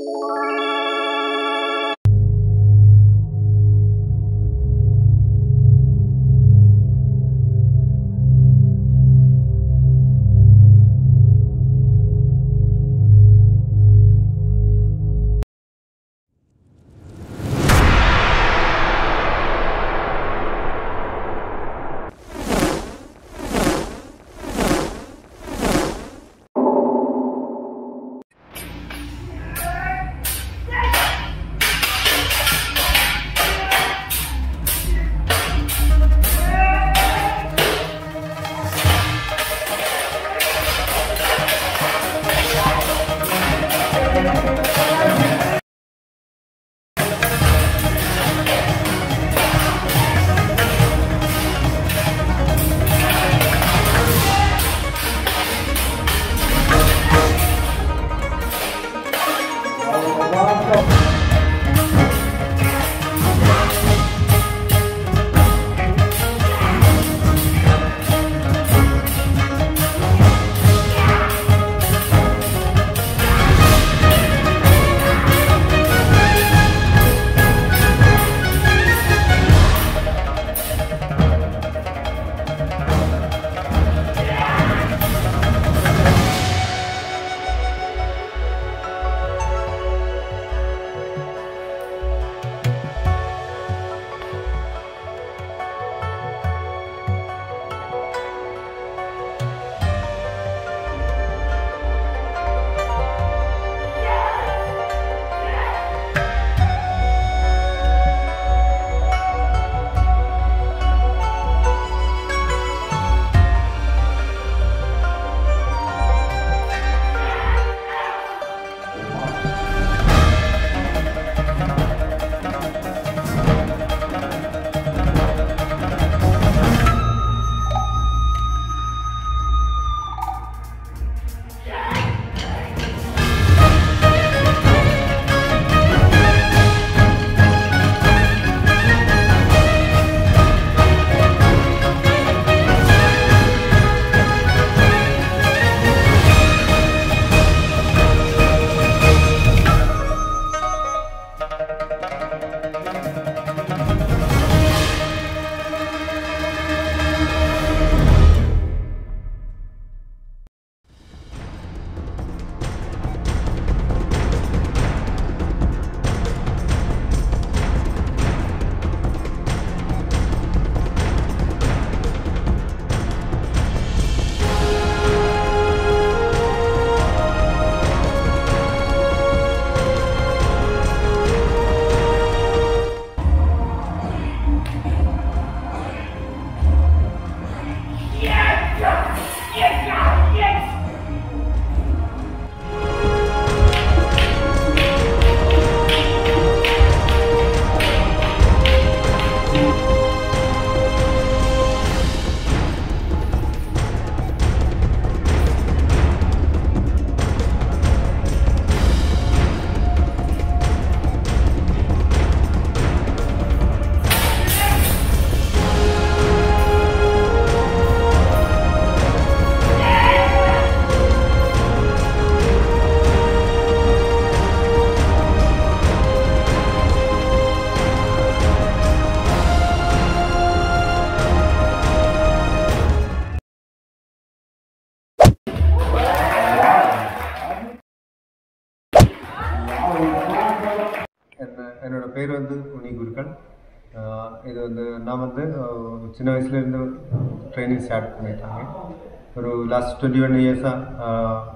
என்ன என்னோட பேர் வந்து உனி குருக்கள் ஆஹ் இது வந்து நான் வந்து ஆஹ் சின்ன வயசுலேருந்து ட்ரைனிங் ஸ்டார்ட் பண்ணிட்டாங்க ஒரு லாஸ்ட் டுவெண்ட்டி ஒன் இயர்ஸாக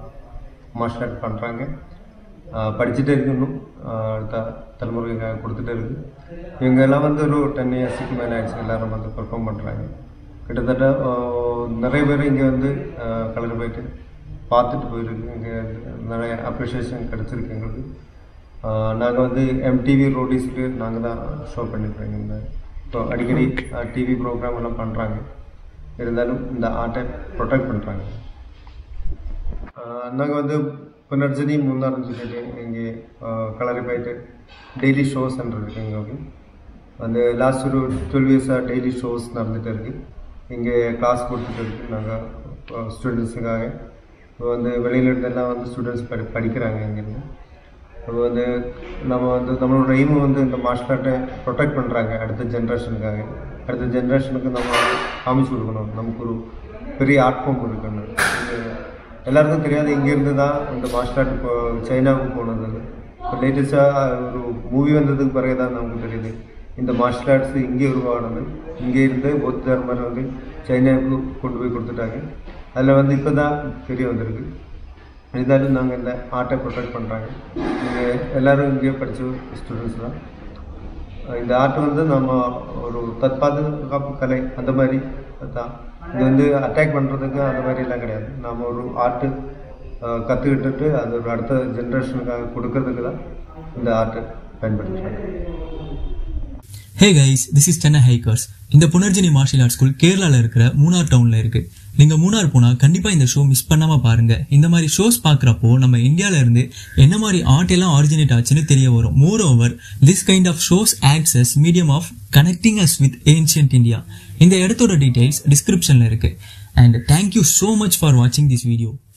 மார்ஷல் ஆர்ட் பண்ணுறாங்க படிச்சுட்டே இருக்கு இன்னும் ஆஹ் அடுத்த தலைமுறைக்காக கொடுத்துட்டே இருக்கு இவங்க எல்லாம் வந்து ஒரு டென் இயர்ஸுக்கு மேலே ஆயிடுச்சு எல்லாரும் வந்து பெர்ஃபார்ம் பண்ணுறாங்க கிட்டத்தட்ட ஆஹ் நிறைய பேர் இங்கே வந்து கலர் போயிட்டு பார்த்துட்டு போயிருக்கு இங்கே நிறைய அப்ரிஷியேஷன் கிடச்சிருக்கு எங்களுக்கு நாங்கள் வந்து எம்டிவி ரோடிஸ்க்கு நாங்கள் தான் ஷோ பண்ணியிருக்கோங்க இந்த இப்போ அடிக்கடி டிவி ப்ரோக்ராம் எல்லாம் பண்ணுறாங்க இருந்தாலும் இந்த ஆர்ட்டை ப்ரொடெக்ட் பண்ணுறாங்க நாங்கள் வந்து புனர்ஜனி மூന്നാர்னு சொல்லிட்டு இங்கே கலரி போயிட்டு டெய்லி ஷோஸ் இருக்கு எங்களுக்கு அந்த லாஸ்ட் ஒரு டுவெல் இயர்ஸாக டெய்லி ஷோஸ் நடந்துகிட்டு இருக்குது இங்கே கிளாஸ் கொடுத்துட்டு இருக்கு நாங்கள் ஸ்டூடெண்ட்ஸுக்காக இப்போ வந்து வெளியில இருந்தெல்லாம் வந்து ஸ்டூடெண்ட்ஸ் படி படிக்கிறாங்க இங்கேருந்து அப்போ வந்து நம்ம வந்து நம்மளோட எய்ம் வந்து இந்த மார்ஷல் ஆர்ட்டை ப்ரொடெக்ட் பண்ணுறாங்க அடுத்த ஜென்ரேஷனுக்காக அடுத்த ஜென்ரேஷனுக்கு நம்ம காமிச்சு கொடுக்கணும் நமக்கு ஒரு பெரிய ஆர்ட் ஃபார்ம் இருக்குன்னு இது எல்லாருக்கும் தெரியாது இங்கேருந்து தான் இந்த மார்ஷல் ஆர்ட் இப்போ சைனாவுக்கு போனது இப்போ லேட்டஸ்ட்டாக ஒரு மூவி வந்ததுக்கு பிறகு தான் நமக்கு தெரியுது இந்த மார்ஷல் ஆர்ட்ஸ் இங்கே உருவானது இங்கே இருந்து பௌத்த தர்மர் வந்து சைனாவுக்கு கொண்டு போய் கொடுத்துட்டாங்க அதில் வந்து இப்போ தான் தெரிய வந்திருக்கு இருந்தாலும் நாங்கள் இந்த ஆர்ட்டை ப்ரொடெக்ட் பண்ணுறாங்க நீங்கள் எல்லோரும் இங்கேயே படித்த ஸ்டூடெண்ட்ஸ் தான் இந்த ஆர்ட் வந்து நம்ம ஒரு தற்பாதுகாப்பு கலை அந்த மாதிரி தான் இது வந்து அட்டாக் பண்ணுறதுக்கு அந்த மாதிரி எல்லாம் கிடையாது நம்ம ஒரு ஆர்ட்டு கற்றுக்கிட்டுட்டு அது ஒரு அடுத்த ஜென்ரேஷனுக்காக கொடுக்கறதுக்கு தான் இந்த ஆர்ட்டு பயன்படுத்துகிறாங்க hey guys this is Chennai hikers இந்த புனர்ஜினி மார்ஷியல் ஆர்ட் ஸ்கூல் கேரளால இருக்கிற மூணார் டவுன்ல இருக்கு நீங்க மூணார் போனா கண்டிப்பா இந்த ஷோ மிஸ் பண்ணாம பாருங்க இந்த மாதிரி ஷோஸ் பாக்குறப்போ நம்ம இந்தியால இருந்து என்ன மாதிரி ஆர்ட் எல்லாம் ஆரிஜினேட் ஆச்சுன்னு தெரிய வரும் more over this kind of shows acts as medium of connecting us with ancient India இந்த இடத்தோட டீடைல்ஸ் டிஸ்கிரிப்ஷன்ல இருக்கு and thank you so much for வாட்சிங் திஸ் வீடியோ